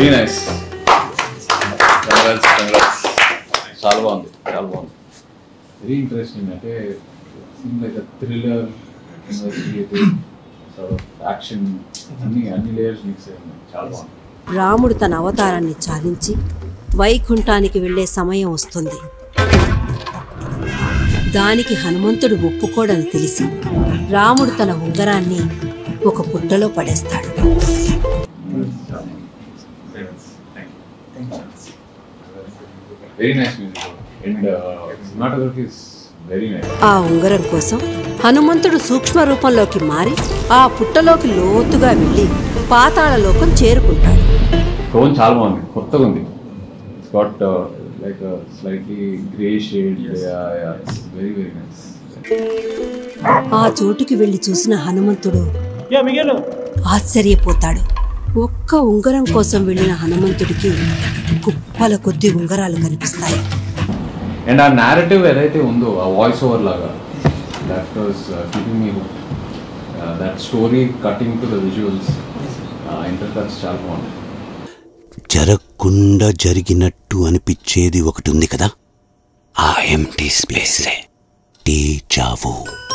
very nice congrats congrats చాలా బాగుంది చాలా బాగుంది వెరీ ఇంట్రెస్టింగ్ అంటే scene like thriller investigative action అన్ని అన్ని లేయర్స్ మిక్స్ అయ్యి ఉన్నాయి చాలా బాగుంది రాముడు తన అవతారాన్ని చాలించి వైకుంఠానికి వెళ్ళే సమయం వస్తుంది దానికి హనుమంతుడు ఒప్పుకోడని తెలిసి రాముడు తన ఉంగరాన్ని ఒక పుట్టలో పడేస్తాడు very nice music and cinematography is very nice ఆ ఉంగరం కోసం హనుమంతుడు సూక్ష్మ రూపంలోకి మారి ఆ పుట్టలోకి లోతుగా వెళ్ళి పాతాళలోకం చేరుకుంటాడు టోన్ చాలా బాగుంది కొత్తగా ఉంది it's got like slightly grey shade very very nice ఆ చోటుకి వెళ్ళి చూసిన హనుమంతుడు ఆశ్చర్యపోతాడు ఒక్క ఉంగరం కోసం వెళ్ళిన హనుమంతుడికి కుప్పల కొద్ది ఉంగరాలు కనిపిస్తాయి అండ్ ఆ నేరేటివ్ ఏదైతే ఉందో ఆ వాయిస్ ఓవర్ లాగా that was keeping me that story cutting to the visuals intercuts చాలా బాగుంది జరగకుండా జరిగినట్టు అనిపించేది ఒకటి ఉంది కదా ఆ ఎంటీ స్పేసే టీ చావు